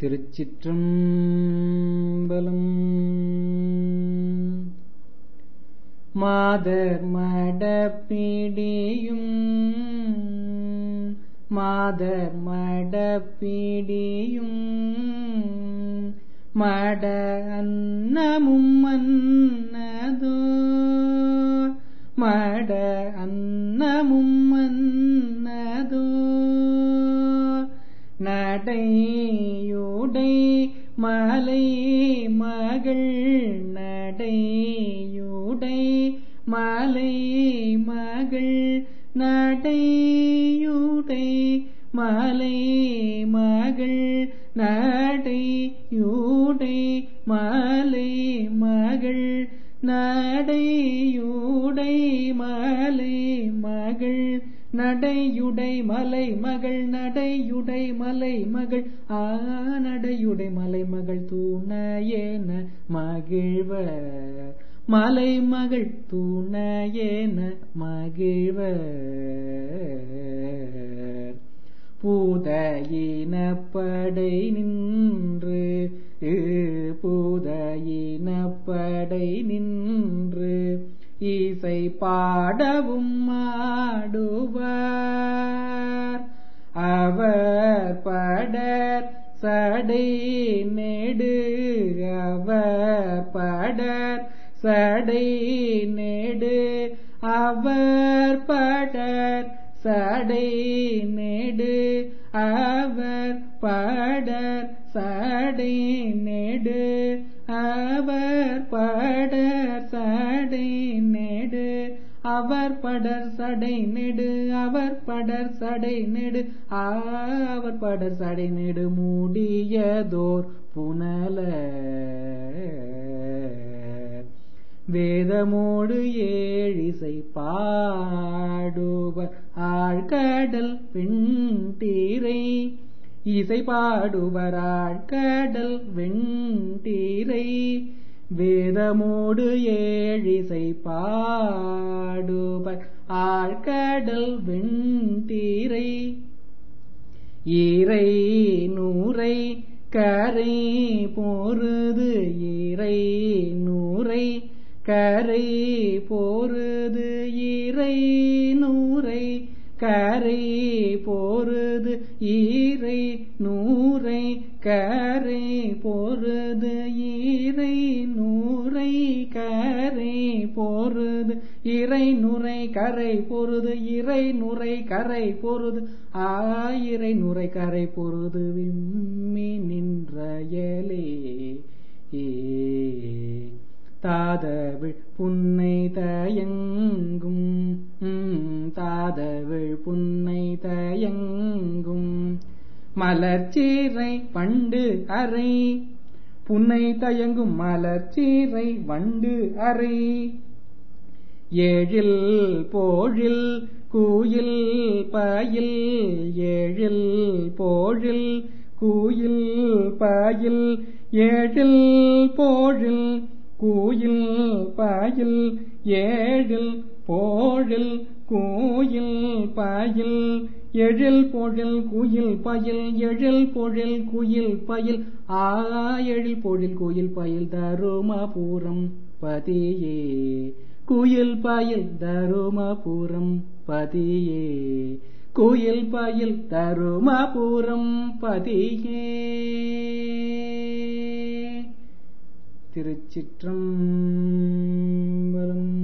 திருச்சிற்றம்பலம் மாதர் மடப்பிடியும் மாதர் மடப்பிடியும் மட அன்னமும் மன்னதோ மட அன்னமும் மன்னதோ நடையுடை மலை மகள் நடையுடை மலை மகள் நடையுடை மலை மகள் நடையுடை மலை மகள் நடையுடை மலை மகள் நடையுடை மலை மகள் நடையுடை மலை மகள் ஆ நடையுடை மலை மகள் தூணையேன மகிழ்வர் மலை மகள் தூணையேன மகிழ்வர் பூதையினப்படை நின்று பூதையினப்படை நின்று இசை பாடவும் ஆடுவார் அவர் படர் சடை நெடு அவர் படர் சடை நெடு அவர் படர் சடை நெடு அவர் படர் சடை நெடு அவர் படர் சடை நெடு அவர் படர் சடை நெடு அவர் படர் சடை நெடு அவர் படர் சடை நெடு மூடியதோர் புனல வேதமோடு ஏழிசை பாடுவர் ஆழ்கடல் பெண்டீரை இசை பாடுவர் ஆழ்கடல் வெண்டீரை வேதமோடு ஏழிசை பாடுவர் ஆழ்கடல் வெண்டீரை ஈரை நூரை கரை பொருது ஈரை நூரை கரை போருது இறை நூரை கரை போருது ஈரை நூரை கரை போருது ஈரை நூரை கரை போருது இறை நுரை கரை பொருது இறை நுரை கரை பொருது ஆயிரை நுரை கரை பொருது விம்மி நின்றயலே ஏ தாதவிழ் புன்னை தயங்கும் தாதவிழ் புன்னை தயங்கும் மலர்ச்சீரை பண்டு அறை புன்னை தயங்கும் மலர்ச்சீரை வண்டு அறை ஏழில் போழில் கூயில் பயில் ஏழில் போழில் கூயில் பயில் ஏழில் போழில் கூயில் பாயில் ஏழில் போழில் கூயில் பாயில் எழில் பொழில் குயில் பயில் எழில் பொழில் குயில் பயில் ஆ எழில் பொழில் குயில் பயில் தருமபுரம் பதியே குயில் பயில் தருமபுரம் பதியே குயில் பயில் தருமபுரம் பதியே திருச்சிற்றம்பலம்